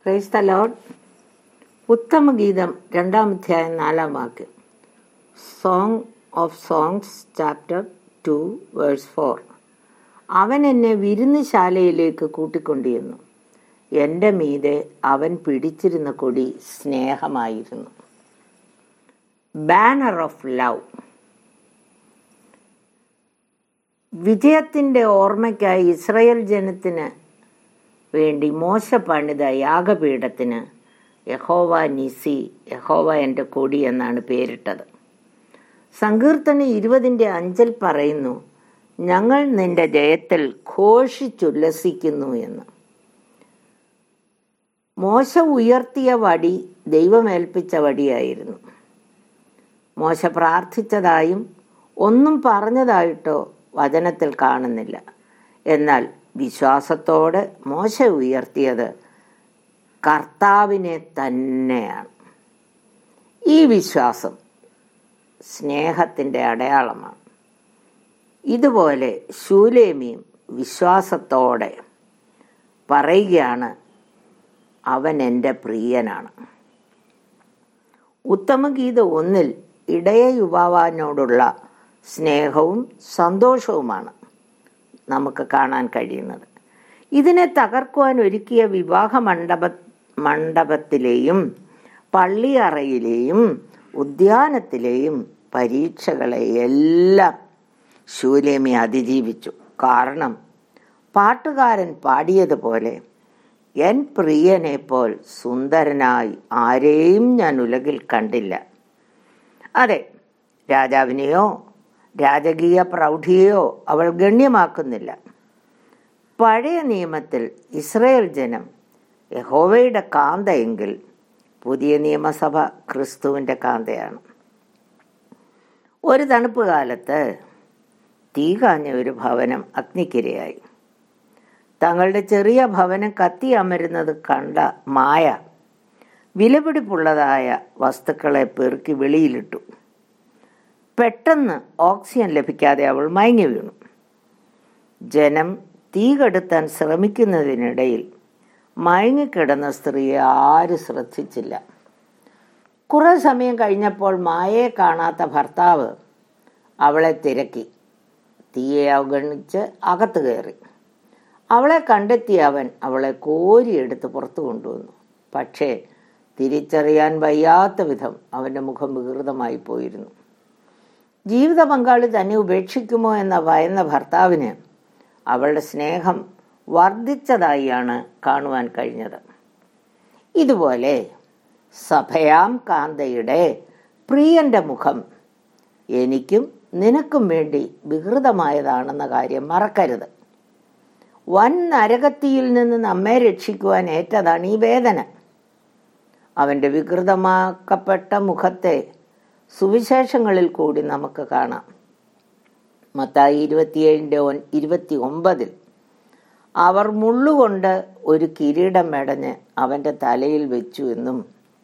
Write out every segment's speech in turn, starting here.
praise the load ഉത്തമഗീതം രണ്ടാം അധ്യായം നാലാം വാക്യം song of songs chapter two verse four അവൻ എന്നെ വിരുന്നുശാലയിലേക്ക് കൂട്ടിക്കൊണ്ടുവന്നു എൻ്റെ മീതെ അവൻ പിടിച്ചിരുന്ന കൊടി സ്നേഹമായിരുന്നു ബാനർ ഓഫ് ലവ് വിജയത്തിൻ്റെ ഓർമ്മയ്ക്കായി ഇസ്രയേൽ ജനത്തിന് വേണ്ടി മോശ പണിത യാഗപീഠത്തിന് യഹോവ നിസി യഹോവ എൻ്റെ കൊടി എന്നാണ് പേരിട്ടത് സങ്കീർത്തന ഇരുപതിൻ്റെ അഞ്ചൽ പറയുന്നു ഞങ്ങൾ നിന്റെ ജയത്തിൽ ഘോഷിച്ചുല്ലസിക്കുന്നു എന്ന് മോശ ഉയർത്തിയ വടി ദൈവമേൽപ്പിച്ച വടിയായിരുന്നു മോശ പ്രാർത്ഥിച്ചതായും ഒന്നും പറഞ്ഞതായിട്ടോ വചനത്തിൽ കാണുന്നില്ല എന്നാൽ വിശ്വാസത്തോടെ മോശ ഉയർത്തിയത് കർത്താവിനെ തന്നെയാണ് ഈ വിശ്വാസം സ്നേഹത്തിൻ്റെ അടയാളമാണ് ഇതുപോലെ ശൂലേമിയും വിശ്വാസത്തോടെ പറയുകയാണ് അവൻ എൻ്റെ പ്രിയനാണ് ഉത്തമഗീത ഒന്നിൽ ഇടയ യുവാവാനോടുള്ള സ്നേഹവും സന്തോഷവുമാണ് നമുക്ക് കാണാൻ കഴിയുന്നത് ഇതിനെ തകർക്കുവാൻ ഒരുക്കിയ വിവാഹ മണ്ഡപ മണ്ഡപത്തിലെയും പള്ളിയറയിലെയും ഉദ്യാനത്തിലെയും പരീക്ഷകളെ എല്ലാം ശൂലേമി അതിജീവിച്ചു കാരണം പാട്ടുകാരൻ പാടിയതുപോലെ എൻ പ്രിയനെ പോൽ സുന്ദരനായി ആരെയും ഞാൻ ഉലകിൽ കണ്ടില്ല അതെ രാജാവിനെയോ രാജകീയ പ്രൗഢിയെയോ അവൾ ഗണ്യമാക്കുന്നില്ല പഴയ നിയമത്തിൽ ഇസ്രയേൽ ജനം യഹോവയുടെ കാന്തയെങ്കിൽ പുതിയ നിയമസഭ ക്രിസ്തുവിൻ്റെ കാന്തയാണ് ഒരു തണുപ്പ് കാലത്ത് തീ കാഞ്ഞ ഒരു ഭവനം അഗ്നിക്കിരയായി തങ്ങളുടെ ചെറിയ ഭവനം കത്തി അമരുന്നത് കണ്ട മായ വിലപിടിപ്പുള്ളതായ വസ്തുക്കളെ പെറുക്കി വെളിയിലിട്ടു പെട്ടെന്ന് ഓക്സിജൻ ലഭിക്കാതെ അവൾ മയങ്ങി വീണു ജനം തീ കെടുത്താൻ ശ്രമിക്കുന്നതിനിടയിൽ മയങ്ങിക്കിടന്ന സ്ത്രീയെ ആരും ശ്രദ്ധിച്ചില്ല കുറെ സമയം കഴിഞ്ഞപ്പോൾ മായയെ കാണാത്ത ഭർത്താവ് അവളെ തിരക്കി തീയെ അവഗണിച്ച് അകത്ത് കയറി അവളെ കണ്ടെത്തിയ അവൻ അവളെ കോരിയെടുത്ത് പുറത്തു കൊണ്ടുവന്നു പക്ഷേ തിരിച്ചറിയാൻ വയ്യാത്ത വിധം അവൻ്റെ മുഖം വികൃതമായി പോയിരുന്നു ജീവിത പങ്കാളി തന്നെ ഉപേക്ഷിക്കുമോ എന്ന ഭയന്ന ഭർത്താവിന് അവളുടെ സ്നേഹം വർദ്ധിച്ചതായാണ് കാണുവാൻ കഴിഞ്ഞത് ഇതുപോലെ സഭയാം കാന്തയുടെ പ്രിയന്റെ മുഖം എനിക്കും നിനക്കും വേണ്ടി വികൃതമായതാണെന്ന കാര്യം മറക്കരുത് വൻ നരകത്തിയിൽ നിന്ന് നമ്മെ രക്ഷിക്കുവാൻ ഏറ്റതാണ് ഈ വേദന അവൻ്റെ വികൃതമാക്കപ്പെട്ട മുഖത്തെ സുവിശേഷങ്ങളിൽ കൂടി നമുക്ക് കാണാം മത്തായി ഇരുപത്തിയേഴിൻ്റെ ഇരുപത്തി ഒമ്പതിൽ അവർ മുള്ളുകൊണ്ട് ഒരു കിരീടം മെടഞ്ഞ് അവൻ്റെ തലയിൽ വെച്ചു എന്നും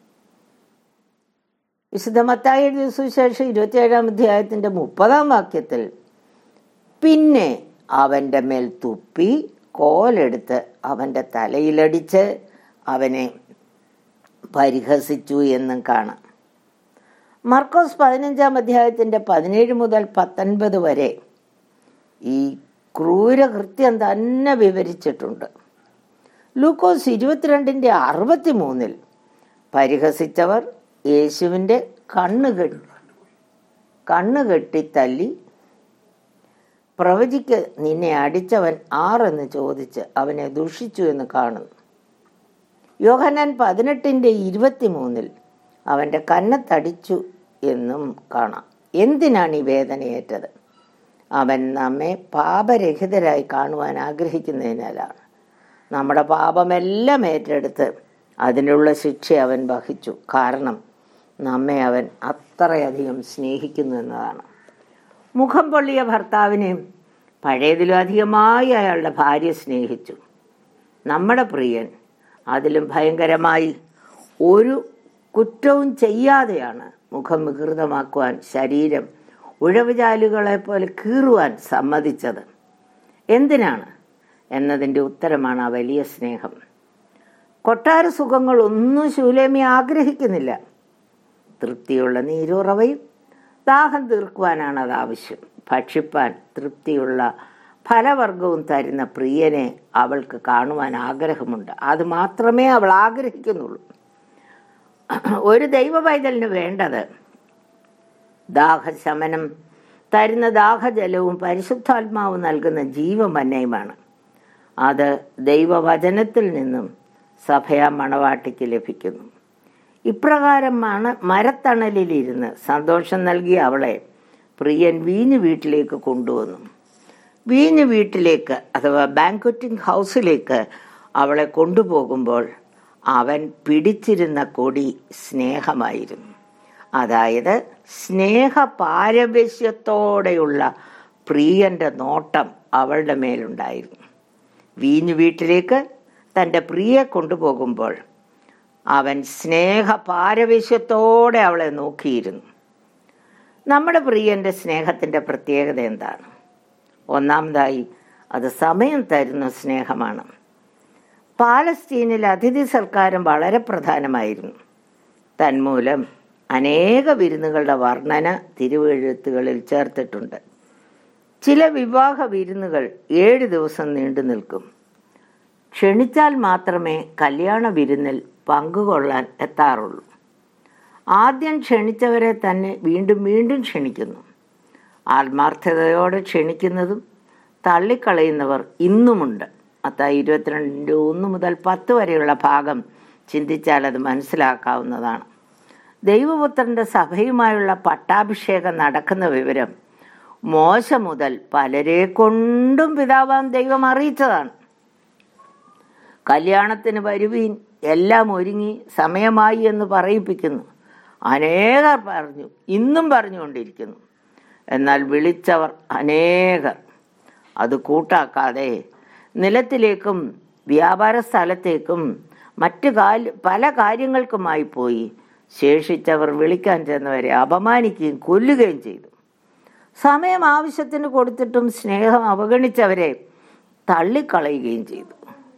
വിശുദ്ധ മത്തായി എഴുതിയ സുവിശേഷം ഇരുപത്തിയേഴാം അധ്യായത്തിൻ്റെ മുപ്പതാം വാക്യത്തിൽ പിന്നെ അവൻ്റെ മേൽ തുപ്പി കോലെടുത്ത് അവൻ്റെ തലയിലടിച്ച് അവനെ പരിഹസിച്ചു എന്നും കാണാം മർക്കോസ് പതിനഞ്ചാം അധ്യായത്തിൻ്റെ പതിനേഴ് മുതൽ പത്തൊൻപത് വരെ ഈ ക്രൂരകൃത്യം തന്നെ വിവരിച്ചിട്ടുണ്ട് ലൂക്കോസ് ഇരുപത്തിരണ്ടിൻ്റെ അറുപത്തി മൂന്നിൽ പരിഹസിച്ചവർ യേശുവിൻ്റെ കണ്ണുകെട്ടി കണ്ണുകെട്ടി തല്ലി പ്രവചിക്ക് നിന്നെ അടിച്ചവൻ ആറെന്ന് ചോദിച്ച് അവനെ ദുഷിച്ചു എന്ന് കാണുന്നു യോഹനാൻ പതിനെട്ടിൻ്റെ ഇരുപത്തിമൂന്നിൽ അവൻ്റെ കന്നത്തടിച്ചു എന്നും കാണാം എന്തിനാണ് ഈ വേദനയേറ്റത് അവൻ നമ്മെ പാപരഹിതരായി കാണുവാൻ ആഗ്രഹിക്കുന്നതിനാലാണ് നമ്മുടെ പാപമെല്ലാം ഏറ്റെടുത്ത് അതിനുള്ള ശിക്ഷ അവൻ വഹിച്ചു കാരണം നമ്മെ അവൻ അത്രയധികം സ്നേഹിക്കുന്നു എന്നതാണ് മുഖം പൊള്ളിയ ഭർത്താവിനെ പഴയതിലും അധികമായി അയാളുടെ ഭാര്യ സ്നേഹിച്ചു നമ്മുടെ പ്രിയൻ അതിലും ഭയങ്കരമായി ഒരു കുറ്റവും ചെയ്യാതെയാണ് മുഖം വികൃതമാക്കുവാൻ ശരീരം ഉഴവുചാലുകളെ പോലെ കീറുവാൻ സമ്മതിച്ചത് എന്തിനാണ് എന്നതിൻ്റെ ഉത്തരമാണ് ആ വലിയ സ്നേഹം കൊട്ടാര സുഖങ്ങളൊന്നും ശൂലേമി ആഗ്രഹിക്കുന്നില്ല തൃപ്തിയുള്ള നീരുറവയും ദാഹം തീർക്കുവാനാണ് അത് ആവശ്യം ഭക്ഷിപ്പാൻ തൃപ്തിയുള്ള ഫലവർഗവും തരുന്ന പ്രിയനെ അവൾക്ക് കാണുവാൻ ആഗ്രഹമുണ്ട് അത് മാത്രമേ അവൾ ആഗ്രഹിക്കുന്നുള്ളൂ ഒരു ദൈവ പൈതലിന് വേണ്ടത് ദാഹശമനം തരുന്ന ദാഹജലവും പരിശുദ്ധാത്മാവും നൽകുന്ന ജീവമന്നയുമാണ് അത് ദൈവവചനത്തിൽ നിന്നും സഭയാ മണവാട്ടിക്ക് ലഭിക്കുന്നു ഇപ്രകാരം മണ മരത്തണലിലിരുന്ന് സന്തോഷം നൽകിയ അവളെ പ്രിയൻ വീഞ്ഞു വീട്ടിലേക്ക് കൊണ്ടുവന്നു വീഞ്ഞു വീട്ടിലേക്ക് അഥവാ ബാങ്ക്വറ്റിംഗ് ഹൗസിലേക്ക് അവളെ കൊണ്ടുപോകുമ്പോൾ അവൻ പിടിച്ചിരുന്ന കൊടി സ്നേഹമായിരുന്നു അതായത് സ്നേഹ പാരവശ്യത്തോടെയുള്ള പ്രിയന്റെ നോട്ടം അവളുടെ മേലുണ്ടായിരുന്നു വീഞ്ഞു വീട്ടിലേക്ക് തൻ്റെ പ്രിയെ കൊണ്ടുപോകുമ്പോൾ അവൻ സ്നേഹ പാരവശ്യത്തോടെ അവളെ നോക്കിയിരുന്നു നമ്മുടെ പ്രിയന്റെ സ്നേഹത്തിൻ്റെ പ്രത്യേകത എന്താണ് ഒന്നാമതായി അത് സമയം തരുന്ന സ്നേഹമാണ് പാലസ്തീനിൽ അതിഥി സൽക്കാരം വളരെ പ്രധാനമായിരുന്നു തന്മൂലം അനേക വിരുന്നുകളുടെ വർണ്ണന തിരുവെഴുത്തുകളിൽ ചേർത്തിട്ടുണ്ട് ചില വിവാഹ വിരുന്നുകൾ ഏഴ് ദിവസം നീണ്ടു നിൽക്കും ക്ഷണിച്ചാൽ മാത്രമേ കല്യാണ വിരുന്നിൽ പങ്കുകൊള്ളാൻ എത്താറുള്ളൂ ആദ്യം ക്ഷണിച്ചവരെ തന്നെ വീണ്ടും വീണ്ടും ക്ഷണിക്കുന്നു ആത്മാർത്ഥതയോടെ ക്ഷണിക്കുന്നതും തള്ളിക്കളയുന്നവർ ഇന്നുമുണ്ട് അത്തായി ഇരുപത്തിരണ്ടിൻ്റെ ഒന്ന് മുതൽ പത്ത് വരെയുള്ള ഭാഗം ചിന്തിച്ചാൽ അത് മനസ്സിലാക്കാവുന്നതാണ് ദൈവപുത്രന്റെ സഭയുമായുള്ള പട്ടാഭിഷേകം നടക്കുന്ന വിവരം മോശ മുതൽ പലരെ കൊണ്ടും പിതാവാൻ ദൈവം അറിയിച്ചതാണ് കല്യാണത്തിന് വരുവീൻ എല്ലാം ഒരുങ്ങി സമയമായി എന്ന് പറയിപ്പിക്കുന്നു അനേകർ പറഞ്ഞു ഇന്നും പറഞ്ഞുകൊണ്ടിരിക്കുന്നു എന്നാൽ വിളിച്ചവർ അനേകർ അത് കൂട്ടാക്കാതെ നിലത്തിലേക്കും വ്യാപാര സ്ഥലത്തേക്കും മറ്റു കാല് പല കാര്യങ്ങൾക്കുമായി പോയി ശേഷിച്ചവർ വിളിക്കാൻ ചെന്നവരെ അപമാനിക്കുകയും കൊല്ലുകയും ചെയ്തു സമയം ആവശ്യത്തിന് കൊടുത്തിട്ടും സ്നേഹം അവഗണിച്ചവരെ തള്ളിക്കളയുകയും ചെയ്തു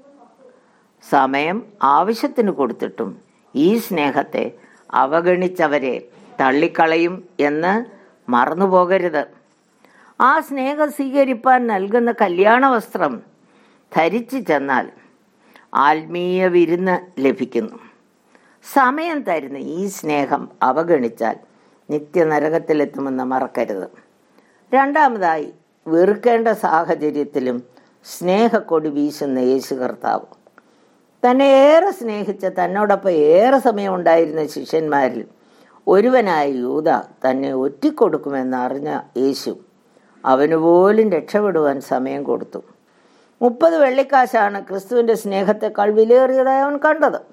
സമയം ആവശ്യത്തിന് കൊടുത്തിട്ടും ഈ സ്നേഹത്തെ അവഗണിച്ചവരെ തള്ളിക്കളയും എന്ന് മറന്നുപോകരുത് ആ സ്നേഹം സ്വീകരിപ്പാൻ നൽകുന്ന കല്യാണ വസ്ത്രം ധരിച്ചു ചെന്നാൽ ആത്മീയ വിരുന്ന് ലഭിക്കുന്നു സമയം തരുന്ന ഈ സ്നേഹം അവഗണിച്ചാൽ നിത്യനരകത്തിലെത്തുമെന്ന് മറക്കരുത് രണ്ടാമതായി വെറുക്കേണ്ട സാഹചര്യത്തിലും സ്നേഹക്കൊടി വീശുന്ന യേശു കർത്താവ് തന്നെ ഏറെ സ്നേഹിച്ച തന്നോടൊപ്പം ഏറെ സമയം ഉണ്ടായിരുന്ന ശിഷ്യന്മാരിൽ ഒരുവനായ യൂത തന്നെ ഒറ്റിക്കൊടുക്കുമെന്ന് അറിഞ്ഞ യേശു അവന് പോലും രക്ഷപ്പെടുവാൻ സമയം കൊടുത്തു മുപ്പത് വെള്ളിക്കാശാണ് ക്രിസ്തുവിന്റെ സ്നേഹത്തെക്കാൾ വിലയേറിയതായി അവൻ കണ്ടത്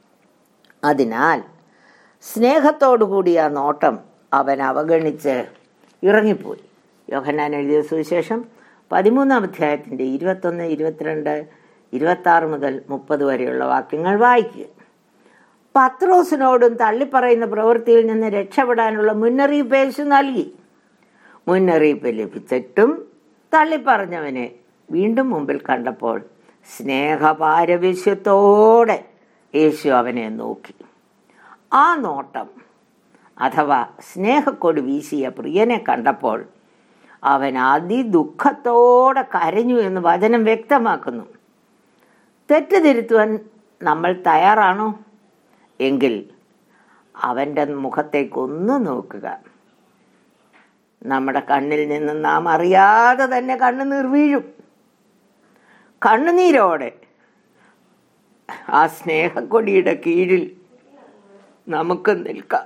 അതിനാൽ സ്നേഹത്തോടു കൂടിയ ആ നോട്ടം അവൻ അവഗണിച്ച് ഇറങ്ങിപ്പോയി യോഹന്നാൻ എഴുതിയ സുവിശേഷം പതിമൂന്നാം അധ്യായത്തിൻ്റെ ഇരുപത്തൊന്ന് ഇരുപത്തിരണ്ട് ഇരുപത്തി മുതൽ മുപ്പത് വരെയുള്ള വാക്യങ്ങൾ വായിക്കുക പത്രോസിനോടും തള്ളിപ്പറയുന്ന പ്രവൃത്തിയിൽ നിന്ന് രക്ഷപ്പെടാനുള്ള മുന്നറിയിപ്പ് യേശു നൽകി മുന്നറിയിപ്പ് ലഭിച്ചിട്ടും തള്ളിപ്പറഞ്ഞവനെ വീണ്ടും മുമ്പിൽ കണ്ടപ്പോൾ സ്നേഹപാരവശ്യത്തോടെ യേശു അവനെ നോക്കി ആ നോട്ടം അഥവാ സ്നേഹക്കൊടി വീശിയ പ്രിയനെ കണ്ടപ്പോൾ അവൻ അതിദുഃഖത്തോടെ കരഞ്ഞു എന്ന് വചനം വ്യക്തമാക്കുന്നു തെറ്റ് തിരുത്തുവാൻ നമ്മൾ തയ്യാറാണോ എങ്കിൽ അവൻ്റെ മുഖത്തേക്കൊന്ന് നോക്കുക നമ്മുടെ കണ്ണിൽ നിന്ന് നാം അറിയാതെ തന്നെ കണ്ണുനീർ വീഴും കണ്ണുനീരോടെ ആ സ്നേഹക്കൊടിയുടെ കീഴിൽ നമുക്ക് നിൽക്കാം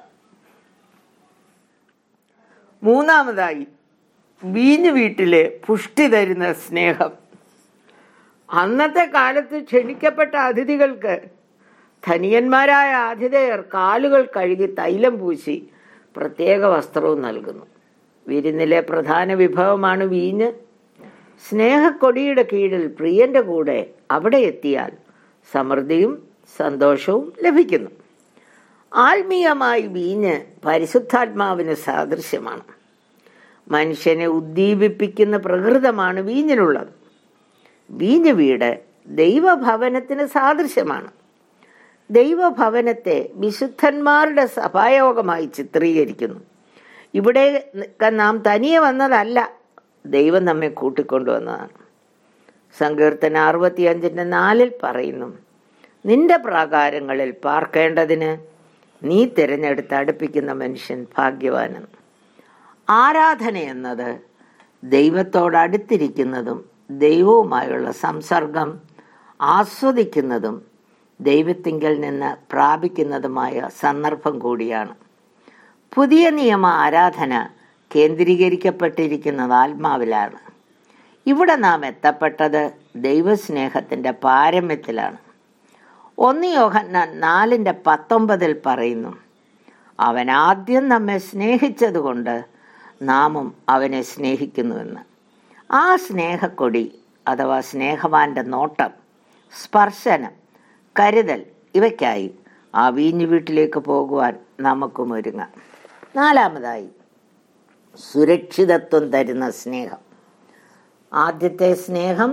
മൂന്നാമതായി വീഞ്ഞു വീട്ടിലെ പുഷ്ടി തരുന്ന സ്നേഹം അന്നത്തെ കാലത്ത് ക്ഷണിക്കപ്പെട്ട അതിഥികൾക്ക് ധനിയന്മാരായ ആതിഥേയർ കാലുകൾ കഴുകി തൈലം പൂശി പ്രത്യേക വസ്ത്രവും നൽകുന്നു വിരുന്നിലെ പ്രധാന വിഭവമാണ് വീഞ്ഞ് സ്നേഹക്കൊടിയുടെ കീഴിൽ പ്രിയന്റെ കൂടെ അവിടെ എത്തിയാൽ സമൃദ്ധിയും സന്തോഷവും ലഭിക്കുന്നു ആത്മീയമായി വീഞ്ഞ് പരിശുദ്ധാത്മാവിന് സാദൃശ്യമാണ് മനുഷ്യനെ ഉദ്ദീപിപ്പിക്കുന്ന പ്രകൃതമാണ് വീഞ്ഞിനുള്ളത് വീഞ്ഞ് വീട് ദൈവഭവനത്തിന് സാദൃശ്യമാണ് ദൈവഭവനത്തെ വിശുദ്ധന്മാരുടെ സഭായോഗമായി ചിത്രീകരിക്കുന്നു ഇവിടെ നാം തനിയെ വന്നതല്ല ദൈവം നമ്മെ കൂട്ടിക്കൊണ്ടുവന്നതാണ് സങ്കീർത്തന അറുപത്തിയഞ്ചിന്റെ നാലിൽ പറയുന്നു നിന്റെ പ്രാകാരങ്ങളിൽ പാർക്കേണ്ടതിന് നീ തിരഞ്ഞെടുത്ത് അടുപ്പിക്കുന്ന മനുഷ്യൻ ഭാഗ്യവാനെന്ന് ആരാധന എന്നത് ദൈവത്തോട് അടുത്തിരിക്കുന്നതും ദൈവവുമായുള്ള സംസർഗം ആസ്വദിക്കുന്നതും ദൈവത്തിങ്കൽ നിന്ന് പ്രാപിക്കുന്നതുമായ സന്ദർഭം കൂടിയാണ് പുതിയ നിയമ ആരാധന കേന്ദ്രീകരിക്കപ്പെട്ടിരിക്കുന്നത് ആത്മാവിലാണ് ഇവിടെ നാം എത്തപ്പെട്ടത് ദൈവസ്നേഹത്തിന്റെ പാരമ്യത്തിലാണ് ഒന്ന് യോഹന്നാൻ നാലിന്റെ പത്തൊമ്പതിൽ പറയുന്നു അവൻ ആദ്യം നമ്മെ സ്നേഹിച്ചതുകൊണ്ട് നാമും അവനെ സ്നേഹിക്കുന്നുവെന്ന് ആ സ്നേഹക്കൊടി അഥവാ സ്നേഹവാന്റെ നോട്ടം സ്പർശനം കരുതൽ ഇവയ്ക്കായി ആ വീഞ്ഞു വീട്ടിലേക്ക് പോകുവാൻ നമുക്കും ഒരുങ്ങാം നാലാമതായി സുരക്ഷിതത്വം തരുന്ന സ്നേഹം ആദ്യത്തെ സ്നേഹം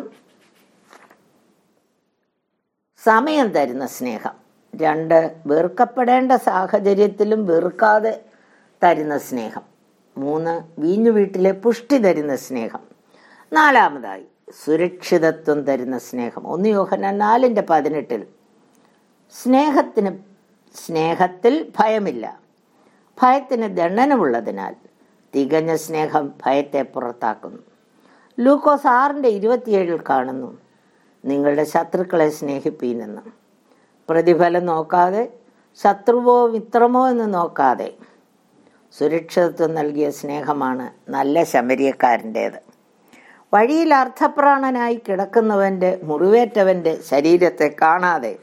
സമയം തരുന്ന സ്നേഹം രണ്ട് വെറുക്കപ്പെടേണ്ട സാഹചര്യത്തിലും വെറുക്കാതെ തരുന്ന സ്നേഹം മൂന്ന് വീഞ്ഞു വീട്ടിലെ പുഷ്ടി തരുന്ന സ്നേഹം നാലാമതായി സുരക്ഷിതത്വം തരുന്ന സ്നേഹം ഒന്ന് യോഹന നാലിന്റെ പതിനെട്ടിൽ സ്നേഹത്തിന് സ്നേഹത്തിൽ ഭയമില്ല ഭയത്തിന് ദണ്ഡനമുള്ളതിനാൽ തികഞ്ഞ സ്നേഹം ഭയത്തെ പുറത്താക്കുന്നു ലൂക്കോസ് ആറിന്റെ ഇരുപത്തിയേഴിൽ കാണുന്നു നിങ്ങളുടെ ശത്രുക്കളെ സ്നേഹിപ്പീനെന്ന് പ്രതിഫലം നോക്കാതെ ശത്രുവോ മിത്രമോ എന്ന് നോക്കാതെ സുരക്ഷിതത്വം നൽകിയ സ്നേഹമാണ് നല്ല ശമരിയക്കാരൻ്റേത് വഴിയിൽ അർത്ഥപ്രാണനായി കിടക്കുന്നവന്റെ മുറിവേറ്റവന്റെ ശരീരത്തെ കാണാതെ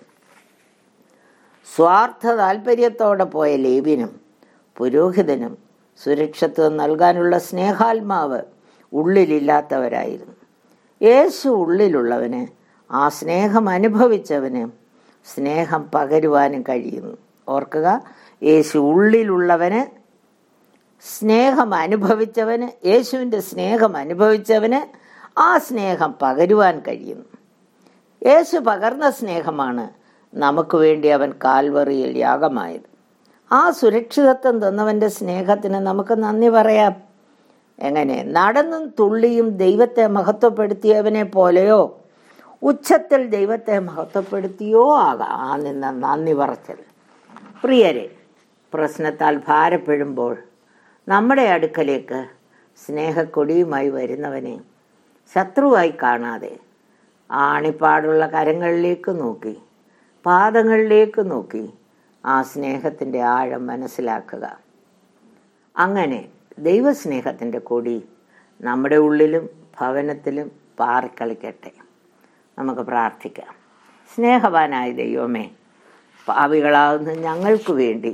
സ്വാർത്ഥ താല്പര്യത്തോടെ പോയ ലേവ്യനും പുരോഹിതനും സുരക്ഷിതത്വം നൽകാനുള്ള സ്നേഹാത്മാവ് ഉള്ളിലില്ലാത്തവരായിരുന്നു യേശു ഉള്ളിലുള്ളവന് ആ സ്നേഹം അനുഭവിച്ചവന് സ്നേഹം പകരുവാനും കഴിയുന്നു ഓർക്കുക യേശു ഉള്ളിലുള്ളവന് സ്നേഹം അനുഭവിച്ചവന് യേശുവിൻ്റെ സ്നേഹം അനുഭവിച്ചവന് ആ സ്നേഹം പകരുവാൻ കഴിയുന്നു യേശു പകർന്ന സ്നേഹമാണ് നമുക്ക് വേണ്ടി അവൻ കാൽവറിയിൽ യാഗമായത് ആ സുരക്ഷിതത്വം തന്നവന്റെ സ്നേഹത്തിന് നമുക്ക് നന്ദി പറയാം എങ്ങനെ നടന്നും തുള്ളിയും ദൈവത്തെ മഹത്വപ്പെടുത്തിയവനെ പോലെയോ ഉച്ചത്തിൽ ദൈവത്തെ മഹത്വപ്പെടുത്തിയോ ആകാം ആ നിന്ന നന്ദി പറച്ചൽ പ്രിയരെ പ്രശ്നത്താൽ ഭാരപ്പെടുമ്പോൾ നമ്മുടെ അടുക്കലേക്ക് സ്നേഹക്കൊടിയുമായി വരുന്നവനെ ശത്രുവായി കാണാതെ ആണിപ്പാടുള്ള കരങ്ങളിലേക്ക് നോക്കി പാദങ്ങളിലേക്ക് നോക്കി ആ സ്നേഹത്തിൻ്റെ ആഴം മനസ്സിലാക്കുക അങ്ങനെ ദൈവസ്നേഹത്തിൻ്റെ കൊടി നമ്മുടെ ഉള്ളിലും ഭവനത്തിലും പാറിക്കളിക്കട്ടെ നമുക്ക് പ്രാർത്ഥിക്കാം സ്നേഹവാനായ ദൈവമേ പാവികളാകുന്ന ഞങ്ങൾക്ക് വേണ്ടി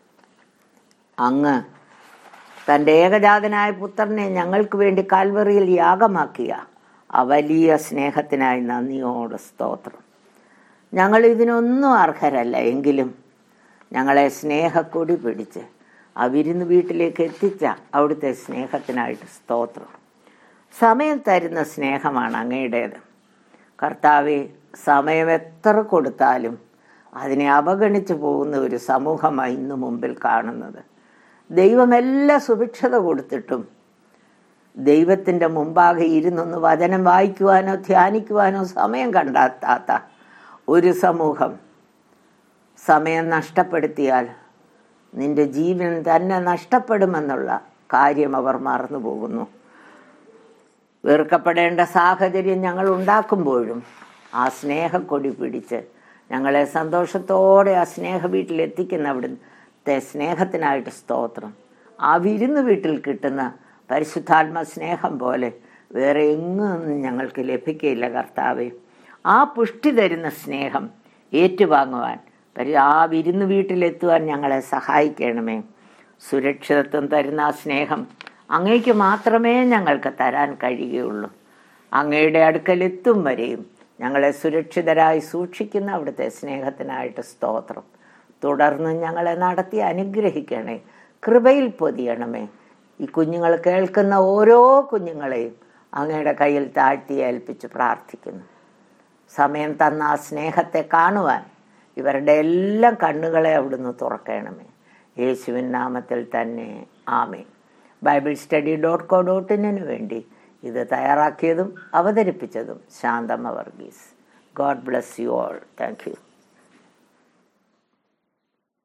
അങ്ങ് തൻ്റെ ഏകജാതനായ പുത്രനെ ഞങ്ങൾക്ക് വേണ്ടി കാൽവറിയിൽ യാഗമാക്കിയ ആ വലിയ സ്നേഹത്തിനായി നന്ദിയോട് സ്തോത്രം ഞങ്ങൾ ഇതിനൊന്നും അർഹരല്ല എങ്കിലും ഞങ്ങളെ സ്നേഹക്കൊടി പിടിച്ച് ആ വിരുന്ന് വീട്ടിലേക്ക് എത്തിച്ച അവിടുത്തെ സ്നേഹത്തിനായിട്ട് സ്തോത്രം സമയം തരുന്ന സ്നേഹമാണ് അങ്ങയുടേത് കർത്താവെ സമയം എത്ര കൊടുത്താലും അതിനെ അവഗണിച്ചു പോകുന്ന ഒരു സമൂഹമായി ഇന്ന് മുമ്പിൽ കാണുന്നത് ദൈവമെല്ലാം സുഭിക്ഷത കൊടുത്തിട്ടും ദൈവത്തിൻ്റെ മുമ്പാകെ ഇരുന്നൊന്ന് വചനം വായിക്കുവാനോ ധ്യാനിക്കുവാനോ സമയം കണ്ടെത്താത്ത ഒരു സമൂഹം സമയം നഷ്ടപ്പെടുത്തിയാൽ നിന്റെ ജീവൻ തന്നെ നഷ്ടപ്പെടുമെന്നുള്ള കാര്യം അവർ മറന്നു പോകുന്നു വെറുക്കപ്പെടേണ്ട സാഹചര്യം ഞങ്ങൾ ഉണ്ടാക്കുമ്പോഴും ആ സ്നേഹക്കൊടി പിടിച്ച് ഞങ്ങളെ സന്തോഷത്തോടെ ആ സ്നേഹ വീട്ടിൽ എത്തിക്കുന്ന അവിടുത്തെ സ്നേഹത്തിനായിട്ട് സ്തോത്രം ആ വിരുന്ന് വീട്ടിൽ കിട്ടുന്ന പരിശുദ്ധാത്മ സ്നേഹം പോലെ വേറെ എങ്ങും ഞങ്ങൾക്ക് ലഭിക്കയില്ല കർത്താവെ ആ പുഷ്ടി തരുന്ന സ്നേഹം ഏറ്റുവാങ്ങുവാൻ പരി- ആ വിരുന്ന് വീട്ടിലെത്തുവാൻ ഞങ്ങളെ സഹായിക്കണമേ സുരക്ഷിതത്വം തരുന്ന ആ സ്നേഹം അങ്ങേക്ക് മാത്രമേ ഞങ്ങൾക്ക് തരാൻ കഴിയുകയുള്ളൂ അങ്ങയുടെ അടുക്കലെത്തും വരെയും ഞങ്ങളെ സുരക്ഷിതരായി സൂക്ഷിക്കുന്ന അവിടുത്തെ സ്നേഹത്തിനായിട്ട് സ്തോത്രം തുടർന്ന് ഞങ്ങളെ നടത്തി അനുഗ്രഹിക്കണേ കൃപയിൽ പൊതിയണമേ ഈ കുഞ്ഞുങ്ങൾ കേൾക്കുന്ന ഓരോ കുഞ്ഞുങ്ങളെയും അങ്ങയുടെ കയ്യിൽ താഴ്ത്തി ഏൽപ്പിച്ച് പ്രാർത്ഥിക്കുന്നു സമയം തന്ന ആ സ്നേഹത്തെ കാണുവാൻ ഇവരുടെ എല്ലാം കണ്ണുകളെ അവിടുന്ന് തുറക്കണമേ യേശുവിൻ നാമത്തിൽ തന്നെ ആമേ Bible study dot co dot ഇന്നിനു വേണ്ടി ഇത് തയ്യാറാക്കിയതും അവതരിപ്പിച്ചതും Shanthamma Varghese God bless you all thank U